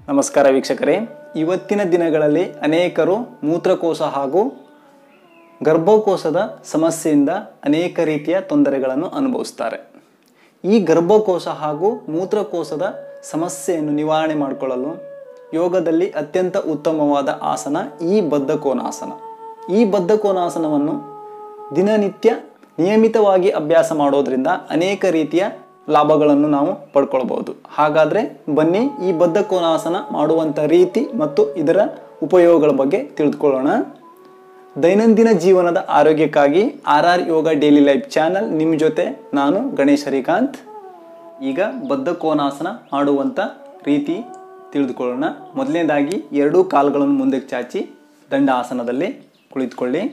ನಮಸ್ಕಾರ ವೀಕ್ಷಕರೇ ಇವತ್ತಿನ ದಿನಗಳಲ್ಲಿ ಅನೇಕರು ಮೂತ್ರಕೋಶ ಹಾಗೂ ಗರ್ಭಕೋಶದ ಸಮಸ್ಯೆಯಿಂದ ಅನೇಕ ರೀತಿಯ ತೊಂದರೆಗಳನ್ನು ಅನುಭವಿಸ್ತಾರೆ ಈ ಗರ್ಭಕೋಶ ಹಾಗೂ ಮೂತ್ರಕೋಶದ ಸಮಸ್ಯೆಯನ್ನು ನಿವಾರಣೆ ಮಾಡಿಕೊಳ್ಳಲು ಯೋಗದಲ್ಲಿ ಅತ್ಯಂತ ಉತ್ತಮವಾದ ಆಸನ ಈ ಬದ್ಧಕೋನಾಸನ ಈ ಬದ್ಧಕೋನಾಸನವನ್ನು ದಿನನಿತ್ಯ ನಿಯಮಿತವಾಗಿ ಅಭ್ಯಾಸ ಮಾಡೋದ್ರಿಂದ ಅನೇಕ ರೀತಿಯ ಲಾಭಗಳನ್ನು ನಾವು ಪಡ್ಕೊಳ್ಬಹುದು ಹಾಗಾದರೆ ಬನ್ನಿ ಈ ಬದ್ಧಕೋನಾಸನ ಮಾಡುವಂಥ ರೀತಿ ಮತ್ತು ಇದರ ಉಪಯೋಗಗಳ ಬಗ್ಗೆ ತಿಳಿದುಕೊಳ್ಳೋಣ ದೈನಂದಿನ ಜೀವನದ ಆರೋಗ್ಯಕ್ಕಾಗಿ R R yoga daily life channel ನಿಮ್ಮ ಜೊತೆ ನಾನು ಗಣೇಶ್ ಹರಿಕಾಂತ್ ಈಗ ಬದ್ಧಕೋನಾಸನ ಮಾಡುವಂಥ ರೀತಿ ತಿಳಿದುಕೊಳ್ಳೋಣ ಮೊದಲನೇದಾಗಿ ಎರಡೂ ಕಾಲುಗಳನ್ನು ಮುಂದಕ್ಕೆ ಚಾಚಿ ದಂಡ ಆಸನದಲ್ಲಿ ಕುಳಿತುಕೊಳ್ಳಿ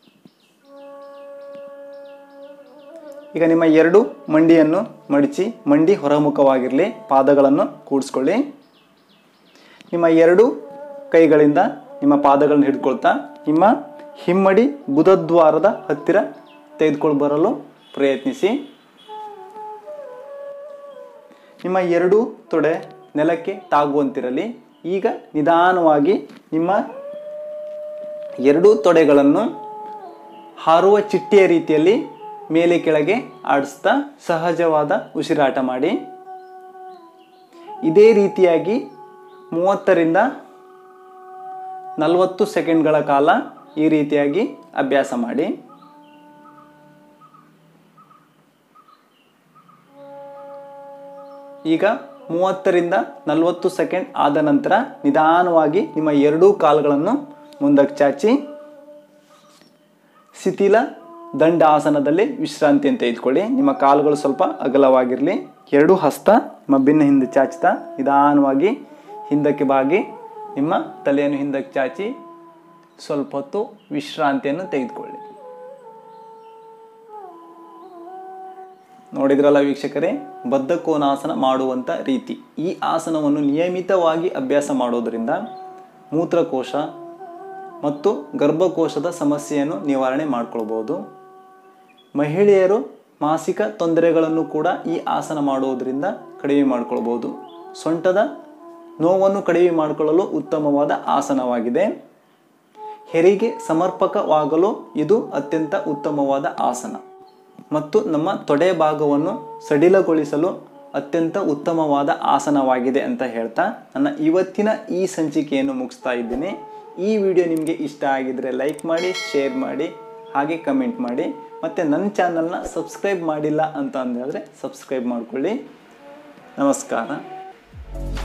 ಈಗ ನಿಮ್ಮ ಎರಡು ಮಂಡಿಯನ್ನು ಮಡಿಚಿ ಮಂಡಿ ಹೊರಮುಖವಾಗಿರಲಿ ಪಾದಗಳನ್ನು ಕೂಡಿಸ್ಕೊಳ್ಳಿ ನಿಮ್ಮ ಎರಡು ಕೈಗಳಿಂದ ನಿಮ್ಮ ಪಾದಗಳನ್ನು ಹಿಡ್ಕೊಳ್ತಾ ನಿಮ್ಮ ಹಿಮ್ಮಡಿ ಬುಧದ್ವಾರದ ಹತ್ತಿರ ತೆಗೆದುಕೊಂಡು ಬರಲು ಪ್ರಯತ್ನಿಸಿ ನಿಮ್ಮ ಎರಡು ತೊಡೆ ನೆಲಕ್ಕೆ ತಾಗುವಂತಿರಲಿ ಈಗ ನಿಧಾನವಾಗಿ ನಿಮ್ಮ ಎರಡೂ ತೊಡೆಗಳನ್ನು ಹಾರುವ ಚಿಟ್ಟೆಯ ರೀತಿಯಲ್ಲಿ ಮೇಲೆ ಕೆಳಗೆ ಆಡಿಸ್ತಾ ಸಹಜವಾದ ಉಸಿರಾಟ ಮಾಡಿ ಇದೇ ರೀತಿಯಾಗಿ ಮೂವತ್ತರಿಂದ ನಲವತ್ತು ಸೆಕೆಂಡ್ಗಳ ಕಾಲ ಈ ರೀತಿಯಾಗಿ ಅಭ್ಯಾಸ ಮಾಡಿ ಈಗ ಮೂವತ್ತರಿಂದ ನಲವತ್ತು ಸೆಕೆಂಡ್ ಆದ ನಂತರ ನಿಧಾನವಾಗಿ ನಿಮ್ಮ ಎರಡೂ ಕಾಲುಗಳನ್ನು ಮುಂದಕ್ಕೆ ಚಾಚಿ ಶಿಥಿಲ ದಂಡ ಆಸನದಲ್ಲಿ ವಿಶ್ರಾಂತಿಯನ್ನು ತೆಗೆದುಕೊಳ್ಳಿ ನಿಮ್ಮ ಕಾಲುಗಳು ಸ್ವಲ್ಪ ಅಗಲವಾಗಿರಲಿ ಎರಡು ಹಸ್ತ ನಿಮ್ಮ ಬೆನ್ನ ಹಿಂದೆ ಚಾಚ್ತಾ ನಿಧಾನವಾಗಿ ಹಿಂದಕ್ಕೆ ಬಾಗಿ ನಿಮ್ಮ ತಲೆಯನ್ನು ಹಿಂದಕ್ಕೆ ಚಾಚಿ ಸ್ವಲ್ಪ ಹೊತ್ತು ವಿಶ್ರಾಂತಿಯನ್ನು ತೆಗೆದುಕೊಳ್ಳಿ ನೋಡಿದ್ರಲ್ಲ ವೀಕ್ಷಕರೇ ಬದ್ಧಕೋನಾಸನ ಮಾಡುವಂಥ ರೀತಿ ಈ ಆಸನವನ್ನು ನಿಯಮಿತವಾಗಿ ಅಭ್ಯಾಸ ಮಾಡೋದರಿಂದ ಮೂತ್ರಕೋಶ ಮತ್ತು ಗರ್ಭಕೋಶದ ಸಮಸ್ಯೆಯನ್ನು ನಿವಾರಣೆ ಮಾಡ್ಕೊಳ್ಬೋದು ಮಹಿಳೆಯರು ಮಾಸಿಕ ತೊಂದರೆಗಳನ್ನು ಕೂಡ ಈ ಆಸನ ಮಾಡುವುದರಿಂದ ಕಡಿಮೆ ಮಾಡಿಕೊಳ್ಬೋದು ಸೊಂಟದ ನೋವನ್ನು ಕಡಿಮೆ ಮಾಡಿಕೊಳ್ಳಲು ಉತ್ತಮವಾದ ಆಸನವಾಗಿದೆ ಹೆರಿಗೆ ಸಮರ್ಪಕವಾಗಲು ಇದು ಅತ್ಯಂತ ಉತ್ತಮವಾದ ಆಸನ ಮತ್ತು ನಮ್ಮ ತೊಡೆ ಭಾಗವನ್ನು ಸಡಿಲಗೊಳಿಸಲು ಅತ್ಯಂತ ಉತ್ತಮವಾದ ಆಸನವಾಗಿದೆ ಅಂತ ಹೇಳ್ತಾ ನನ್ನ ಇವತ್ತಿನ ಈ ಸಂಚಿಕೆಯನ್ನು ಮುಗಿಸ್ತಾ ಇದ್ದೀನಿ ಈ ವಿಡಿಯೋ ನಿಮಗೆ ಇಷ್ಟ ಆಗಿದ್ರೆ ಲೈಕ್ ಮಾಡಿ ಶೇರ್ ಮಾಡಿ ಹಾಗೆ ಕಮೆಂಟ್ ಮಾಡಿ ಮತ್ತು ನನ್ನ ಚಾನಲ್ನ ಸಬ್ಸ್ಕ್ರೈಬ್ ಮಾಡಿಲ್ಲ ಅಂತ ಅಂದಾದರೆ ಸಬ್ಸ್ಕ್ರೈಬ್ ಮಾಡಿಕೊಳ್ಳಿ ನಮಸ್ಕಾರ